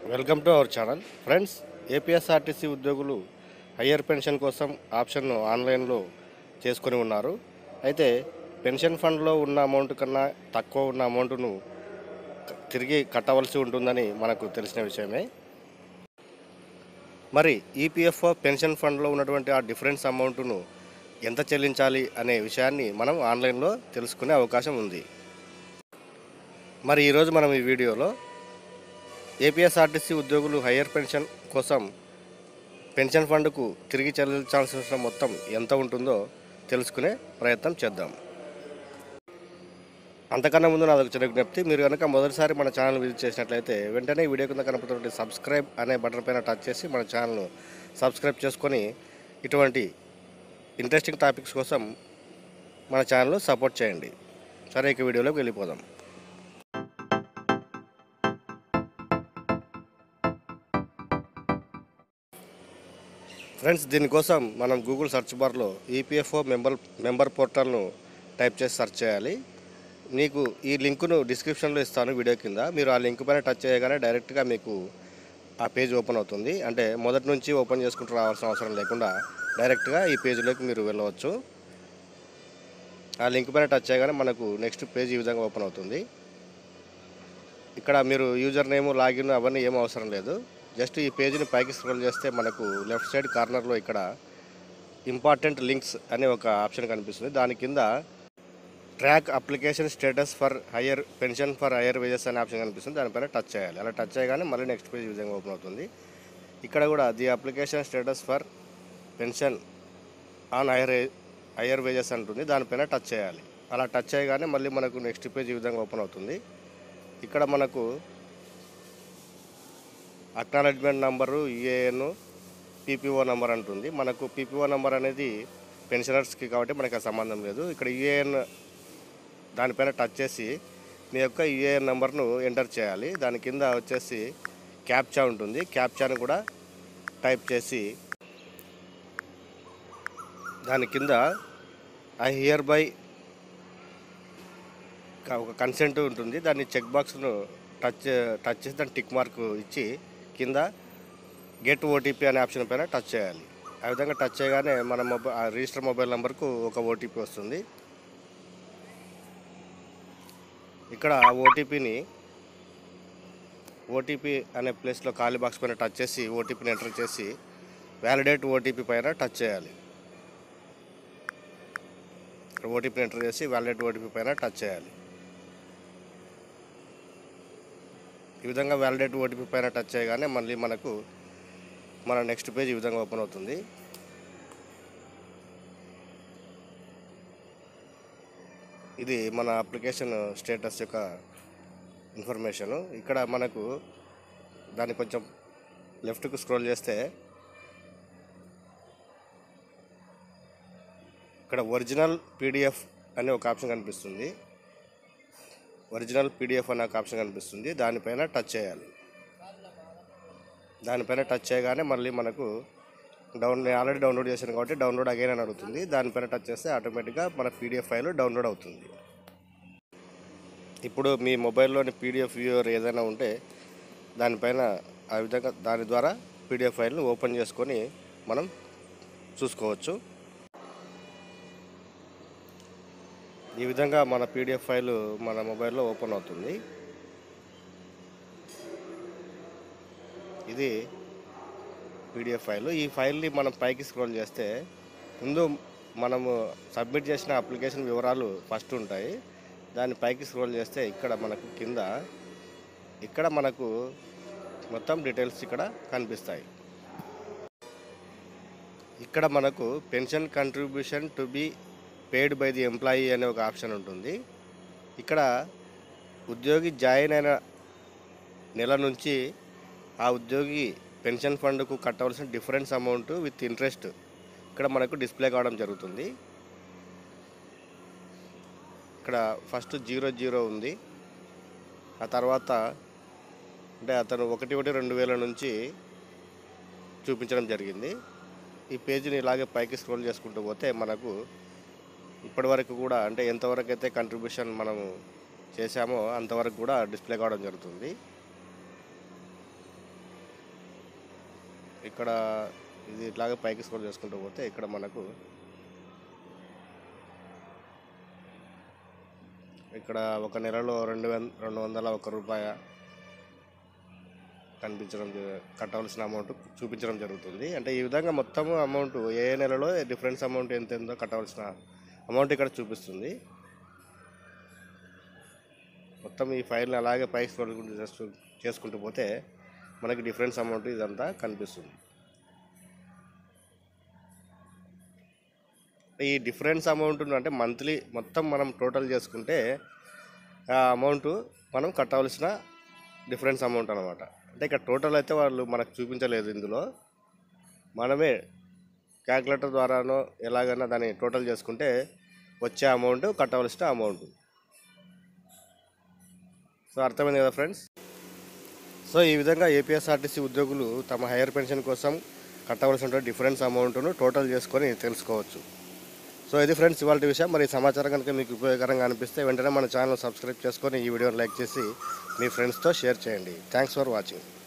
welcome to our channel friends APSRTC ఉద్యోగులు higher pension కోసం ఆప్షన్ను ఆన్లైన్లో చేసుకొని ఉన్నారు అయితే పెన్షన్ ఫండ్లో ఉన్న అమౌంట్ కన్నా తక్కువ ఉన్న అమౌంట్ను క- తిరిగి కట్టవలసి ఉంటుందని మనకు తెలిసిన విషయమే మరి ఈపీఎఫ్ఓ పెన్షన్ ఫండ్లో ఉన్నటువంటి ఆ డిఫరెన్స్ అమౌంట్ను ఎంత చెల్లించాలి అనే విషయాన్ని మనం ఆన్లైన్లో తెలుసుకునే అవకాశం ఉంది మరి ఈరోజు మనం ఈ వీడియోలో ఏపీఎస్ఆర్టీసీ ఉద్యోగులు హయ్యర్ పెన్షన్ కోసం పెన్షన్ ఫండ్కు తిరిగి చెల్లించాల్సిన మొత్తం ఎంత ఉంటుందో తెలుసుకునే ప్రయత్నం చేద్దాం అంతకన్నా ముందు నాదొక చిన్న విజ్ఞప్తి మీరు కనుక మొదటిసారి మన ఛానల్ విజిట్ చేసినట్లయితే వెంటనే ఈ వీడియో కింద కనపడుతున్న సబ్స్క్రైబ్ అనే బటన్ పైన టచ్ చేసి మన ఛానల్ను సబ్స్క్రైబ్ చేసుకొని ఇటువంటి ఇంట్రెస్టింగ్ టాపిక్స్ కోసం మన ఛానల్ సపోర్ట్ చేయండి సరే ఇక వీడియోలోకి వెళ్ళిపోదాం ఫ్రెండ్స్ దీనికోసం మనం గూగుల్ సెర్చ్ బార్లో ఈపీఎఫ్ఓ మెంబర్ మెంబర్ పోర్టల్ను టైప్ చేసి సెర్చ్ చేయాలి మీకు ఈ లింకును డిస్క్రిప్షన్లో ఇస్తాను వీడియో కింద మీరు ఆ లింక్ పైన టచ్ చేయగానే డైరెక్ట్గా మీకు ఆ పేజ్ ఓపెన్ అవుతుంది అంటే మొదటి నుంచి ఓపెన్ చేసుకుంటూ రావాల్సిన అవసరం లేకుండా డైరెక్ట్గా ఈ పేజీలోకి మీరు వెళ్ళవచ్చు ఆ లింక్ పైన టచ్ చేయగానే మనకు నెక్స్ట్ పేజ్ ఈ విధంగా ఓపెన్ అవుతుంది ఇక్కడ మీరు యూజర్ నేమ్ లాగిన్ అవన్నీ ఏం అవసరం లేదు జస్ట్ ఈ పేజీని పైకి స్క్రోల్ చేస్తే మనకు లెఫ్ట్ సైడ్ కార్నర్లో ఇక్కడ ఇంపార్టెంట్ లింక్స్ అనే ఒక ఆప్షన్ కనిపిస్తుంది దాని కింద track application status for higher pension for higher wages అనే ఆప్షన్ కనిపిస్తుంది దానిపైన టచ్ చేయాలి అలా టచ్ చేయగానే మళ్ళీ నెక్స్ట్ పేజ్ ఈ విధంగా ఓపెన్ అవుతుంది ఇక్కడ కూడా the application status for pension on higher higher wages అంటుంది దానిపైన టచ్ చేయాలి అలా టచ్ చేయగానే మళ్ళీ మనకు నెక్స్ట్ పేజ్ ఈ విధంగా ఓపెన్ అవుతుంది ఇక్కడ మనకు acknowledgement number UAN PPO number అంటుంది మనకు పీపీఓ నంబర్ అనేది పెన్షనర్స్కి కాబట్టి మనకు ఆ సంబంధం లేదు ఇక్కడ యూఏఎన్ దానిపైన టచ్ చేసి మీ యొక్క యూఏఎన్ నెంబర్ను ఎంటర్ చేయాలి దాని కింద వచ్చేసి క్యాప్చా ఉంటుంది క్యాప్చాను కూడా టైప్ చేసి దాని కింద ఐ హియర్ బై ఒక కన్సెంట్ ఉంటుంది దాన్ని చెక్ బాక్స్ను టచ్ టచ్ చేసి దాన్ని టిక్ మార్క్ ఇచ్చి కింద గెట్ ఓటీపీ అనే ఆప్షన్ పైన టచ్ చేయాలి ఆ విధంగా టచ్ చేయగానే మన మొబైల్ రిజిస్టర్ మొబైల్ నెంబర్కు ఒక ఓటీపీ వస్తుంది ఇక్కడ ఆ ఓటీపీని ఓటీపీ అనే ప్లేస్లో ఖాళీ బాక్స్ పైన టచ్ చేసి ఓటీపీని ఎంటర్ చేసి వ్యాలిడేట్ ఓటీపీ పైన టచ్ చేయాలి ఇక్కడ ఓటీపీని ఎంటర్ చేసి వ్యాలిడేట్ ఓటీపీ పైన టచ్ చేయాలి ఈ విధంగా వ్యాలిడేట్ ఓటీపీ పైన టచ్ చేయగానే మళ్ళీ మనకు మన నెక్స్ట్ పేజ్ ఈ విధంగా ఓపెన్ అవుతుంది ఇది మన అప్లికేషన్ స్టేటస్ యొక్క ఇన్ఫర్మేషను ఇక్కడ మనకు దాన్ని కొంచెం లెఫ్ట్కు స్క్రోల్ చేస్తే ఇక్కడ ఒరిజినల్ పీడిఎఫ్ అనే ఒక ఆప్షన్ కనిపిస్తుంది ఒరిజినల్ పీడిఎఫ్ అనే ఒక ఆప్షన్ కనిపిస్తుంది దానిపైన టచ్ చేయాలి దానిపైన టచ్ చేయగానే మళ్ళీ మనకు డౌన్ నేను ఆల్రెడీ డౌన్లోడ్ చేశాను కాబట్టి డౌన్లోడ్ అగైన్ అని అడుగుతుంది దానిపైన టచ్ చేస్తే ఆటోమేటిక్గా మన పీడిఎఫ్ ఫైల్ డౌన్లోడ్ అవుతుంది ఇప్పుడు మీ మొబైల్లోని పీడిఎఫ్ వ్యూవర్ ఏదైనా ఉంటే దానిపైన ఆ విధంగా దాని ద్వారా పీడిఎఫ్ ఫైల్ను ఓపెన్ చేసుకొని మనం చూసుకోవచ్చు ఈ విధంగా మన పీడిఎఫ్ ఫైల్ మన మొబైల్లో ఓపెన్ అవుతుంది ఇది పీడిఎఫ్ ఫైల్ ఈ ఫైల్ని మనం పైకి స్క్రోల్ చేస్తే ముందు మనము సబ్మిట్ చేసిన అప్లికేషన్ వివరాలు ఫస్ట్ ఉంటాయి దాన్ని పైకి స్క్రోల్ చేస్తే ఇక్కడ మనకు కింద ఇక్కడ మనకు మొత్తం డీటెయిల్స్ ఇక్కడ కనిపిస్తాయి ఇక్కడ మనకు pension contribution to be paid by the employee అనే ఒక ఆప్షన్ ఉంటుంది ఇక్కడ ఉద్యోగి జాయిన్ అయిన నెల నుంచి ఆ ఉద్యోగి పెన్షన్ ఫండ్కు కట్టవలసిన డిఫరెన్స్ అమౌంట్ విత్ ఇంట్రెస్ట్ ఇక్కడ మనకు డిస్ప్లే కావడం జరుగుతుంది ఇక్కడ ఫస్ట్ జీరో జీరో ఉంది ఆ తర్వాత అంటే అతను ఒకటి ఒకటి రెండు వేల నుంచి చూపించడం జరిగింది ఈ పేజీని ఇలాగే పైకి స్క్రోల్ చేసుకుంటూ పోతే మనకు ఇప్పటివరకు కూడా అంటే ఎంతవరకు అయితే కంట్రిబ్యూషన్ మనము చేశామో అంతవరకు కూడా డిస్ప్లే కావడం జరుగుతుంది ఇక్కడ ఇది ఇట్లాగే పైకి స్కోర్ చేసుకుంటూ పోతే ఇక్కడ మనకు ఇక్కడ ఒక నెలలో రెండు వం రెండు వందల ఒక రూపాయ కనిపించడం జ- కట్టవలసిన అమౌంట్ చూపించడం జరుగుతుంది అంటే ఈ విధంగా మొత్తం అమౌంట్ ఏ నెలలో డిఫరెన్స్ అమౌంట్ ఎంత ఎంతో కట్టవలసిన అమౌంట్ ఇక్కడ చూపిస్తుంది మొత్తం ఈ ఫైల్ని అలాగే పైకి స్క్రోల్ చేస్తూ చేసుకుంటూ పోతే మనకి డిఫరెన్స్ అమౌంట్ ఇదంతా కనిపిస్తుంది ఈ డిఫరెన్స్ అమౌంట్ అంటే మంత్లీ మొత్తం మనం టోటల్ చేసుకుంటే ఆ అమౌంట్ మనం కట్టవలసిన డిఫరెన్స్ అమౌంట్ అనమాట అంటే ఇక్కడ టోటల్ అయితే వాళ్ళు మనకు చూపించలేదు ఇందులో మనమే క్యాల్కులేటర్ ద్వారానో ఎలాగైనా దాన్ని టోటల్ చేసుకుంటే వచ్చే అమౌంట్ కట్టవలసిన అమౌంట్ సో అర్థమైంది కదా ఫ్రెండ్స్ సో ఈ విధంగా ఏపీఎస్ఆర్టీసీ ఉద్యోగులు తమ హైయర్ పెన్షన్ కోసం కట్టవలసిన డిఫరెన్స్ అమౌంట్ను టోటల్ చేసుకొని తెలుసుకోవచ్చు సో ఇది ఫ్రెండ్స్ ఇవాళ విషయం మరి ఈ సమాచారం కనుక మీకు ఉపయోగకరంగా అనిపిస్తే వెంటనే మన ఛానల్ సబ్స్క్రైబ్ చేసుకొని ఈ వీడియోని లైక్ చేసి మీ ఫ్రెండ్స్తో షేర్ చేయండి థ్యాంక్స్ ఫర్ వాచింగ్